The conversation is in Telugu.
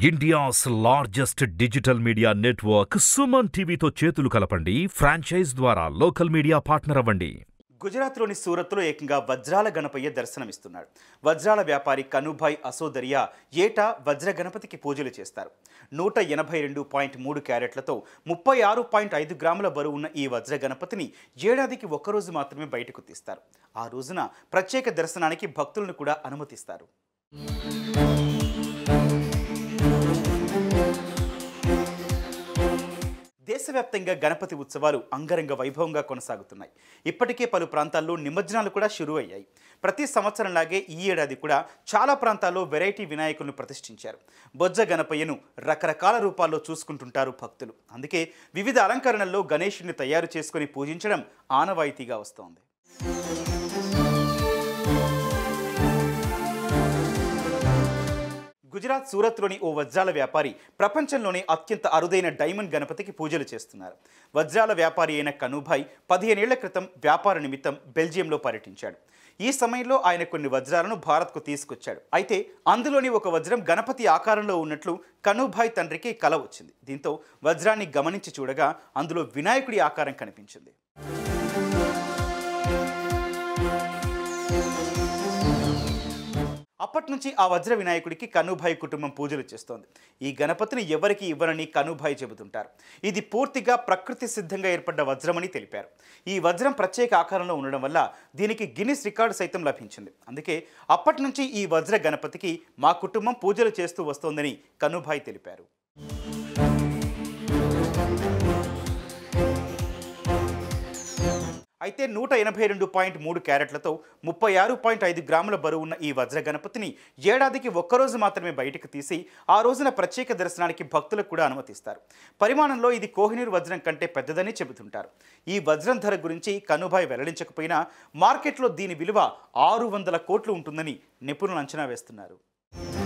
India's largest digital media network Suman టీవీతో చేతులు కలపండి ఫ్రాంచైజ్ ద్వారా లోకల్ మీడియా పార్ట్నర్ అవ్వండి గుజరాత్లోని సూరత్లో ఏకంగా వజ్రాల గణపయ్య దర్శనమిస్తున్నాడు వజ్రాల వ్యాపారి కనుభాయ్ అసోదరియా ఏటా వజ్ర గణపతికి పూజలు చేస్తారు నూట ఎనభై రెండు పాయింట్ మూడు క్యారెట్లతో ముప్పై ఆరు పాయింట్ ఐదు గ్రాముల బరువు ఉన్న ఈ వజ్ర గణపతిని ఏడాదికి ఒక్కరోజు మాత్రమే బయటకు తీస్తారు ఆ రోజున ప్రత్యేక దర్శనానికి భక్తులను కూడా అనుమతిస్తారు దేశవ్యాప్తంగా గణపతి ఉత్సవాలు అంగరంగ వైభవంగా కొనసాగుతున్నాయి ఇప్పటికే పలు ప్రాంతాల్లో నిమజ్జనాలు కూడా షురూ అయ్యాయి ప్రతి సంవత్సరంలాగే ఈ ఏడాది కూడా చాలా ప్రాంతాల్లో వెరైటీ వినాయకులను ప్రతిష్ఠించారు బొజ్జ గణపయ్యను రకరకాల రూపాల్లో చూసుకుంటుంటారు భక్తులు అందుకే వివిధ అలంకరణల్లో గణేషుని తయారు చేసుకొని పూజించడం ఆనవాయితీగా వస్తోంది గుజరాత్ సూరత్లోని ఓ వజ్రాల వ్యాపారి ప్రపంచంలోనే అత్యంత అరుదైన డైమండ్ గణపతికి పూజలు చేస్తున్నారు వజ్రాల వ్యాపారి అయిన కనుభాయ్ పదిహేనేళ్ల క్రితం వ్యాపార నిమిత్తం బెల్జియంలో పర్యటించాడు ఈ సమయంలో ఆయన కొన్ని వజ్రాలను భారత్కు తీసుకొచ్చాడు అయితే అందులోని ఒక వజ్రం గణపతి ఆకారంలో ఉన్నట్లు కనుభాయ్ తండ్రికి కల వచ్చింది దీంతో వజ్రాన్ని గమనించి చూడగా అందులో వినాయకుడి ఆకారం కనిపించింది అప్పటి నుంచి ఆ వజ్ర వినాయకుడికి కనుభాయ్ కుటుంబం పూజలు చేస్తోంది ఈ గణపతిని ఎవరికి ఇవ్వరని కనుభాయ్ చెబుతుంటారు ఇది పూర్తిగా ప్రకృతి సిద్ధంగా ఏర్పడ్డ వజ్రమని తెలిపారు ఈ వజ్రం ప్రత్యేక ఆకారంలో ఉండడం వల్ల దీనికి గిన్నిస్ రికార్డు సైతం లభించింది అందుకే అప్పటి నుంచి ఈ వజ్ర గణపతికి మా కుటుంబం పూజలు చేస్తూ వస్తోందని కనుభాయ్ తెలిపారు అయితే నూట ఎనభై రెండు పాయింట్ మూడు క్యారెట్లతో ముప్పై ఆరు పాయింట్ ఐదు గ్రాముల బరువు ఉన్న ఈ వజ్ర గణపతిని ఏడాదికి ఒక్కరోజు మాత్రమే బయటకు తీసి ఆ రోజున ప్రత్యేక దర్శనానికి భక్తులకు కూడా అనుమతిస్తారు పరిమాణంలో ఇది కోహినూరు వజ్రం కంటే పెద్దదని చెబుతుంటారు ఈ వజ్రం ధర గురించి కనుభాయ్ వెల్లడించకపోయినా మార్కెట్లో దీని విలువ ఆరు వందల కోట్లు ఉంటుందని నిపుణులు అంచనా వేస్తున్నారు